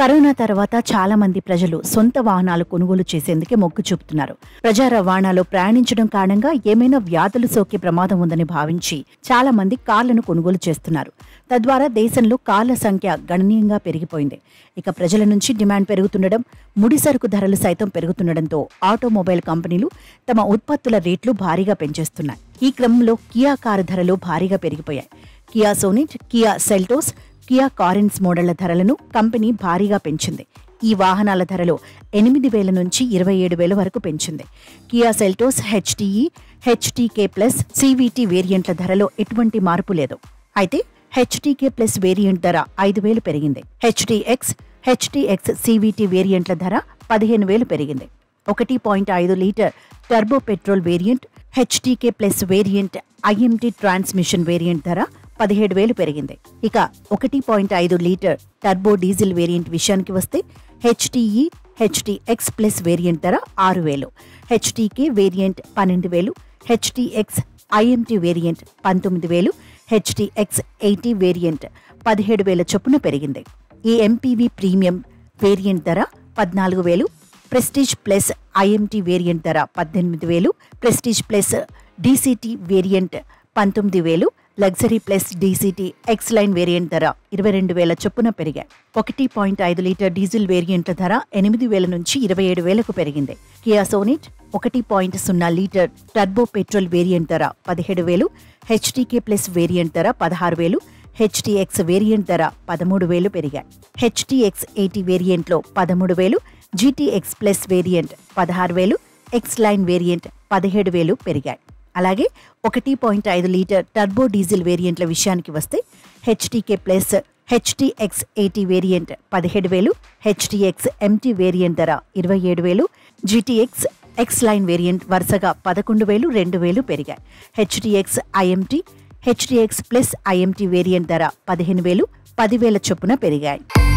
corona తర్వాత చాలా మంది ప్రజలు సొంత వాహనాలు కొనుగోలు చేసేందుకే మొగ్గు చూపుతున్నారు ప్రజా రవాణాలో ప్రయాణించడం కారణంగా ఏమైనా వ్యాధులు సోకే ప్రమాదం ఉందని భావించి చాలా మంది కార్లను కొనుగోలు చేస్తున్నారు తద్వారా దేశంలో కార్ల సంఖ్య గణనీయంగా పెరిగిపోయింది ఇక ప్రజల నుంచి డిమాండ్ పెరుగుతుండడం ముడి సరుకు ధరలు సైతం పెరుగుతుండడంతో ఆటోమొబైల్ కంపెనీలు తమ ఉత్పత్తుల రేట్లు భారీగా పెంచేస్తున్నాయి ఈ క్రమంలో కియా కారు ధరలు భారీగా పెరిగిపోయాయి Kia Sonet Kia Seltos Kia Carens మోడళ్ల ధరలను కంపెనీ భారీగా పెంచింది ఈ వాహనాల ధరలు ఎనిమిది వేల నుంచి ఇరవై ఏడు వేల వరకు పెంచింది Kia Seltos HTE HTK plus CVT వేరియంట్ల ధరలో ఎటువంటి మార్పు లేదు అయితే హెచ్టీకే ప్లస్ వేరియంట్ ధర ఐదు వేలు పెరిగింది హెచ్టీఎక్స్ హెచ్టీఎక్స్ సివిటి వేరియంట్ల ధర పదిహేను వేలు పెరిగింది ఒకటి పాయింట్ ఐదు litre turbo petrol variant HTK plus variant IMT transmission variant ధర పదిహేడు వేలు పెరిగింది ఇక ఒకటి పాయింట్ ఐదు లీటర్ టర్బో డీజిల్ వేరియంట్ విషయానికి వస్తే హెచ్టీఈ హెచ్టీఎక్స్ ప్లస్ వేరియంట్ ధర ఆరు వేలు హెచ్టీకే వేరియంట్ పన్నెండు వేలు హెచ్టీఎక్స్ ఐఎంటీ వేరియంట్ పంతొమ్మిది వేలు హెచ్టీఎక్స్ ఎయిటీ వేరియంట్ పదిహేడు వేల చొప్పున పెరిగింది ఈ ఎంపీవీ ప్రీమియం వేరియంట్ ధర పద్నాలుగు వేలు ప్రెస్టీజ్ ప్లస్ ఐఎంటీ వేరియంట్ ధర పద్దెనిమిది వేలు ప్రెస్టీజ్ ప్లస్ డీసీటీ వేరియంట్ పంతొమ్మిది వేలు luxury plus DCT X line variant ధర ఇరవై రెండు వేల చొప్పున పెరిగాయి ఒకటి పాయింట్ ఐదు లీటర్ డీజిల్ వేరియంట్ల ధర ఎనిమిది వేల నుంచి ఇరవై ఏడు వేలకు పెరిగింది కియా సోనిట్ ఒకటి పాయింట్ సున్నా లీటర్ టర్బో పెట్రోల్ వేరియంట్ ధర పదిహేడు వేలు హెచ్టీకే ప్లస్ వేరియంట్ ధర పదహారు వేలు హెచ్టీఎక్స్ వేరియంట్ ధర పదమూడు వేలు పెరిగాయి హెచ్టీఎక్స్ ఎయిటీ వేరియంట్లో పదమూడు వేలు జీటీఎక్స్ ప్లస్ వేరియంట్ పదహారు వేలు ఎక్స్ లైన్ వేరియంట్ పదిహేడు వేలు పెరిగాయి అలాగే ఒకటి పాయింట్ ఐదు లీటర్ టర్బో డీజిల్ వేరియంట్ల విషయానికి వస్తే HTK plus HTX AT variant పదిహేడు వేలు హెచ్టీఎక్స్ ఎంటీ వేరియంట్ ధర ఇరవై ఏడు వేలు జీటీఎక్స్ ఎక్స్ లైన్ వేరియంట్ వరుసగా పదకొండు వేలు రెండు వేలు పెరిగాయి HTX IMT HTX plus IMT variant ధర పదిహేను వేలు పదివేల చొప్పున పెరిగాయి